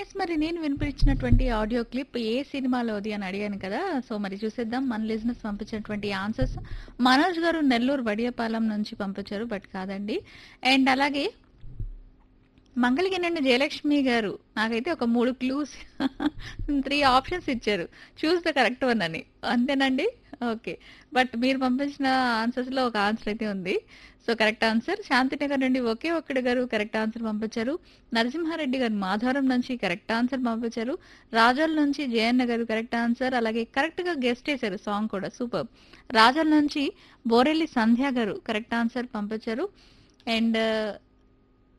yes మరి నేను వినిపించినటువంటి audio clip ఏ సినిమాలోది అని అడిగాను కదా సో మరి చూసేద్దాం మన లిజినెస్ పంపించినటువంటి ఆన్సర్స్ మనోజ్ గారు నెల్లూరు వడియపాలెం నుంచి పంపించారు బట్ కాదండి అండ్ అలాగే మంగళగిరి జయలక్ష్మి గారు నాకైతే ఒక మూడు క్లూస్ త్రీ ఆప్షన్స్ ఇచ్చారు చూస్ ద కరెక్ట్ వన్ అని అంతేనండి ఓకే బట్ మీరు పంపించిన ఆన్సర్స్ లో ఒక ఆన్సర్ అయితే ఉంది సో కరెక్ట్ ఆన్సర్ శాంతినగర్ నుండి ఒకే ఒక్కడి గారు కరెక్ట్ ఆన్సర్ పంపించారు నరసింహారెడ్డి గారు మాధవరం నుంచి కరెక్ట్ ఆన్సర్ పంపించారు రాజాల నుంచి జయన్న గారు కరెక్ట్ ఆన్సర్ అలాగే కరెక్ట్ గా గెస్ట్ చేశారు సాంగ్ కూడా సూపర్ రాజాల నుంచి బోరెల్లి సంధ్య గారు కరెక్ట్ ఆన్సర్ పంపించారు అండ్